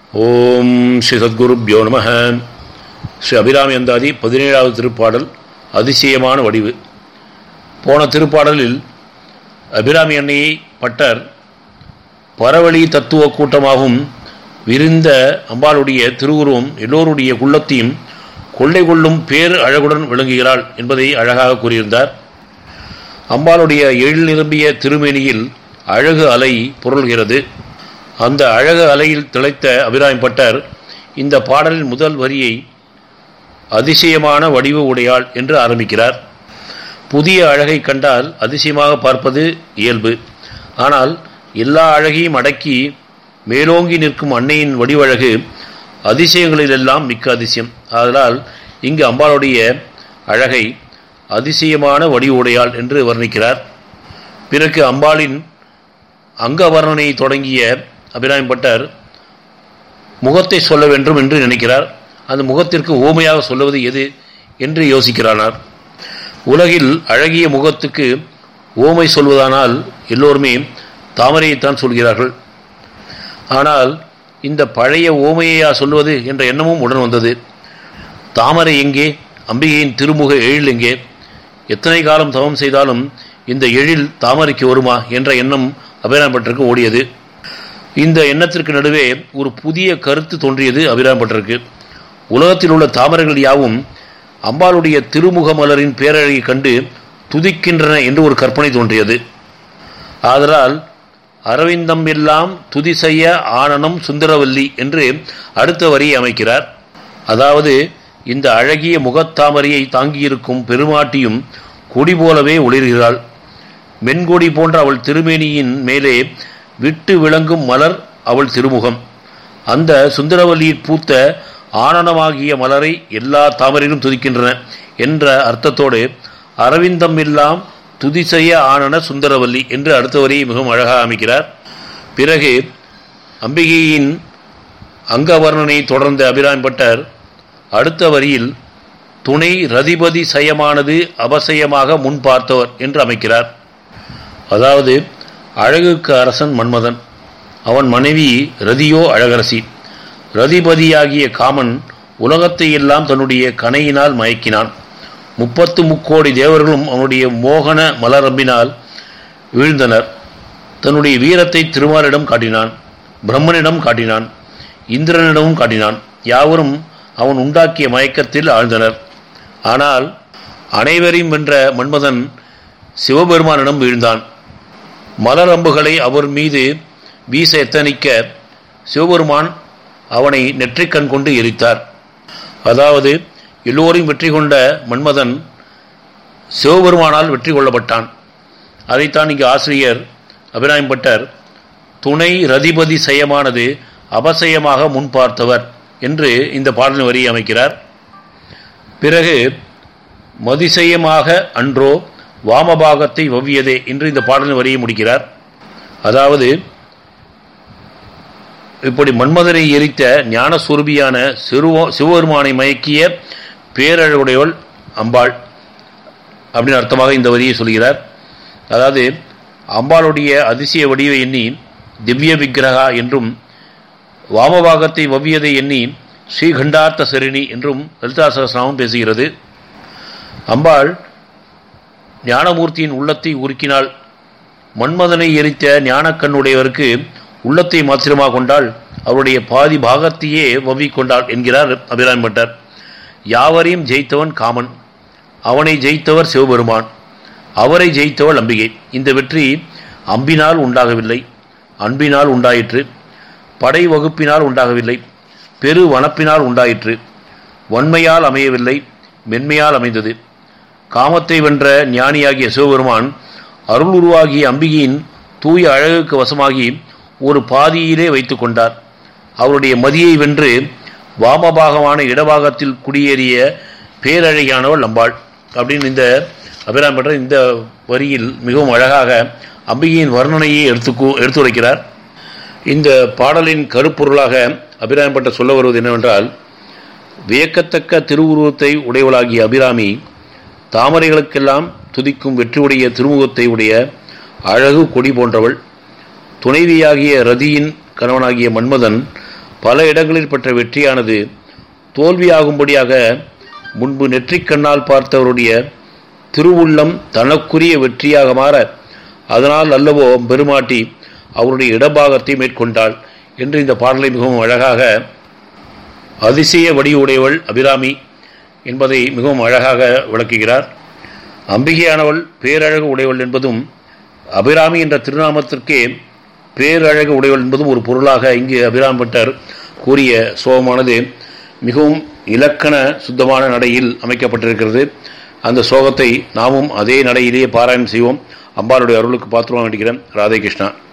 ஓம் ஸ்ரீ சத்குருப்யோ நம ஸ்ரீ அபிராமி அந்தாதி பதினேழாவது திருப்பாடல் அதிசயமான வடிவு போன திருப்பாடலில் அபிராமி அன்னையை பட்டர் பரவழி தத்துவ கூட்டமாகவும் விரிந்த அம்பாளுடைய திருவுருவம் எல்லோருடைய குள்ளத்தையும் கொள்ளை கொள்ளும் பேர் அழகுடன் விளங்குகிறாள் என்பதை அழகாக கூறியிருந்தார் அம்பாளுடைய எழில் நிரம்பிய திருமேனியில் அழகு அலை புரள்கிறது அந்த அழகு அலையில் திளைத்த அபிராமி பட்டர் இந்த பாடலின் முதல் வரியை அதிசயமான வடிவு உடையாள் என்று ஆரம்பிக்கிறார் புதிய அழகை கண்டால் அதிசயமாக பார்ப்பது இயல்பு ஆனால் எல்லா அழகையும் அடக்கி மேலோங்கி நிற்கும் அன்னையின் வடிவழகு அதிசயங்களிலெல்லாம் மிக்க அதிசயம் ஆதலால் இங்கு அம்பாளுடைய அழகை அதிசயமான வடிவுடையாள் என்று வர்ணிக்கிறார் பிறகு அம்பாளின் அங்க வர்ணனை தொடங்கிய அபிராமி பட்டர் முகத்தை சொல்ல வேண்டும் என்று நினைக்கிறார் அந்த முகத்திற்கு ஓமையாக சொல்லுவது எது என்று யோசிக்கிறானார் உலகில் அழகிய முகத்துக்கு ஓமை சொல்வதானால் எல்லோருமே தாமரையைத்தான் சொல்கிறார்கள் ஆனால் இந்த பழைய ஓமையா சொல்வது என்ற எண்ணமும் உடன் வந்தது தாமரை எங்கே அம்பிகையின் திருமுக எழில் எங்கே எத்தனை காலம் தவம் செய்தாலும் இந்த எழில் தாமரைக்கு வருமா என்ற எண்ணம் அபிராம்பட்டருக்கு ஓடியது இந்த எண்ணத்திற்கு நடுவே ஒரு புதிய கருத்து தோன்றியது அபிராம்பட்டருக்கு உலகத்தில் உள்ள தாமரைகள் யாவும் அம்பாளுடைய திருமுக மலரின் பேரழகை கண்டு துதிக்கின்றன என்று ஒரு கற்பனை தோன்றியது ஆதலால் அரவிந்தம் எல்லாம் துதி செய்ய ஆனனம் சுந்தரவல்லி என்று அடுத்த வரியை அமைக்கிறார் அதாவது இந்த அழகிய முகத்தாமரையை தாங்கியிருக்கும் பெருமாட்டியும் கொடி போலவே ஒளிர்கிறாள் மென்கொடி போன்ற அவள் திருமேனியின் மேலே விட்டு விளங்கும் மலர் அவள் திருமுகம் அந்த சுந்தரவல்லியில் பூத்த ஆனனமாகிய மலரை எல்லா தாமரையிலும் துதிக்கின்றன என்ற அர்த்தத்தோடு அரவிந்தம் எல்லாம் துதி செய்ய ஆனன சுந்தரவல்லி என்று அடுத்த வரியை மிகவும் அழகாக அமைக்கிறார் பிறகு அம்பிகையின் அங்க வர்ணனை தொடர்ந்த அபிராமி பட்டர் அடுத்த வரியில் துணை ரதிபதி சயமானது அபசயமாக முன் பார்த்தவர் என்று அமைக்கிறார் அதாவது அழகுக்கு அரசன் மன்மதன் அவன் மனைவி ரதியோ அழகரசி ரதிபதியாகிய காமன் உலகத்தை எல்லாம் தன்னுடைய கனையினால் மயக்கினான் முப்பத்து முக்கோடி தேவர்களும் அவனுடைய மோகன மலரம்பினால் வீழ்ந்தனர் தன்னுடைய வீரத்தை திருமாலிடம் காட்டினான் பிரம்மனிடம் காட்டினான் இந்திரனிடமும் காட்டினான் யாவரும் அவன் உண்டாக்கிய மயக்கத்தில் ஆழ்ந்தனர் ஆனால் அனைவரையும் வென்ற மன்மதன் சிவபெருமானிடம் வீழ்ந்தான் மலர் அம்புகளை அவர் மீது வீச எத்தனிக்க சிவபெருமான் அவனை நெற்றிக்கண் கொண்டு எரித்தார் அதாவது எல்லோரையும் வெற்றி கொண்ட மன்மதன் சிவபெருமானால் வெற்றி கொள்ளப்பட்டான் அதைத்தான் இங்கு ஆசிரியர் அபிராமி பட்டர் துணை ரதிபதி செயமானது அபசயமாக முன் பார்த்தவர் என்று இந்த பாடலின் வரியை அமைக்கிறார் பிறகு மதிசயமாக அன்றோ வாமபாகத்தை வவ்வியதே என்று இந்த பாடலின் வரியை முடிக்கிறார் அதாவது இப்படி மன்மதனை எரித்த ஞானஸ்வரூபியான சிறுவ சிவபெருமானை மயக்கிய பேரழகுடையவள் அம்பாள் அப்படின்னு அர்த்தமாக இந்த வரியை சொல்கிறார் அதாவது அம்பாளுடைய அதிசய வடிவை எண்ணி திவ்ய விக்கிரகா என்றும் வாமபாகத்தை வவ்வியதை எண்ணி ஸ்ரீகண்டார்த்த சரிணி என்றும் லலிதா சகசிரநாமம் பேசுகிறது அம்பாள் ஞானமூர்த்தியின் உள்ளத்தை உருக்கினாள் மன்மதனை எரித்த ஞானக்கண்ணுடையவருக்கு உள்ளத்தை மாத்திரமாக கொண்டால் அவருடைய பாதி பாகத்தையே வவ்விக்கொண்டாள் என்கிறார் அபிராமி பட்டர் யாவரையும் ஜெயித்தவன் காமன் அவனை ஜெயித்தவர் சிவபெருமான் அவரை ஜெயித்தவள் அம்பிகை இந்த வெற்றி அம்பினால் உண்டாகவில்லை அன்பினால் உண்டாயிற்று படை வகுப்பினால் உண்டாகவில்லை பெரு வனப்பினால் உண்டாயிற்று வன்மையால் அமையவில்லை மென்மையால் அமைந்தது காமத்தை வென்ற ஞானியாகிய சிவபெருமான் அருள் உருவாகிய அம்பிகையின் தூய அழகுக்கு வசமாகி ஒரு பாதியிலே வைத்து கொண்டார் அவருடைய மதியை வென்று வாமபாகமான இடபாகத்தில் குடியேறிய பேரழகியானவள் அம்பாள் அப்படின்னு இந்த அபிராம் பெற்ற இந்த வரியில் மிகவும் அழகாக அம்பிகையின் வர்ணனையை எடுத்து எடுத்துரைக்கிறார் இந்த பாடலின் கருப்பொருளாக அபிராமி பட்ட சொல்ல வருவது என்னவென்றால் வியக்கத்தக்க திருவுருவத்தை உடையவளாகிய அபிராமி தாமரைகளுக்கெல்லாம் துதிக்கும் வெற்றியுடைய திருமுகத்தை உடைய அழகு கொடி போன்றவள் துணைவியாகிய ரதியின் கணவனாகிய மன்மதன் பல இடங்களில் பெற்ற வெற்றியானது தோல்வியாகும்படியாக முன்பு நெற்றிக் கண்ணால் பார்த்தவருடைய திருவுள்ளம் தனக்குரிய வெற்றியாக மாற அதனால் அல்லவோ பெருமாட்டி அவருடைய இடபாகத்தை மேற்கொண்டாள் என்று இந்த பாடலை மிகவும் அழகாக அதிசய வடிவுடையவள் அபிராமி என்பதை மிகவும் அழகாக விளக்குகிறார் அம்பிகையானவள் பேரழகு உடையவள் என்பதும் அபிராமி என்ற திருநாமத்திற்கே பேரழகு உடையவள் என்பதும் ஒரு பொருளாக இங்கு அபிராம் பட்டர் கூறிய சோகமானது மிகவும் இலக்கண சுத்தமான நடையில் அமைக்கப்பட்டிருக்கிறது அந்த சோகத்தை நாமும் அதே நடையிலேயே பாராயணம் செய்வோம் அம்பாளுடைய அருளுக்கு பாத்திரமாக வேண்டிக்கிறேன் ராதே கிருஷ்ணா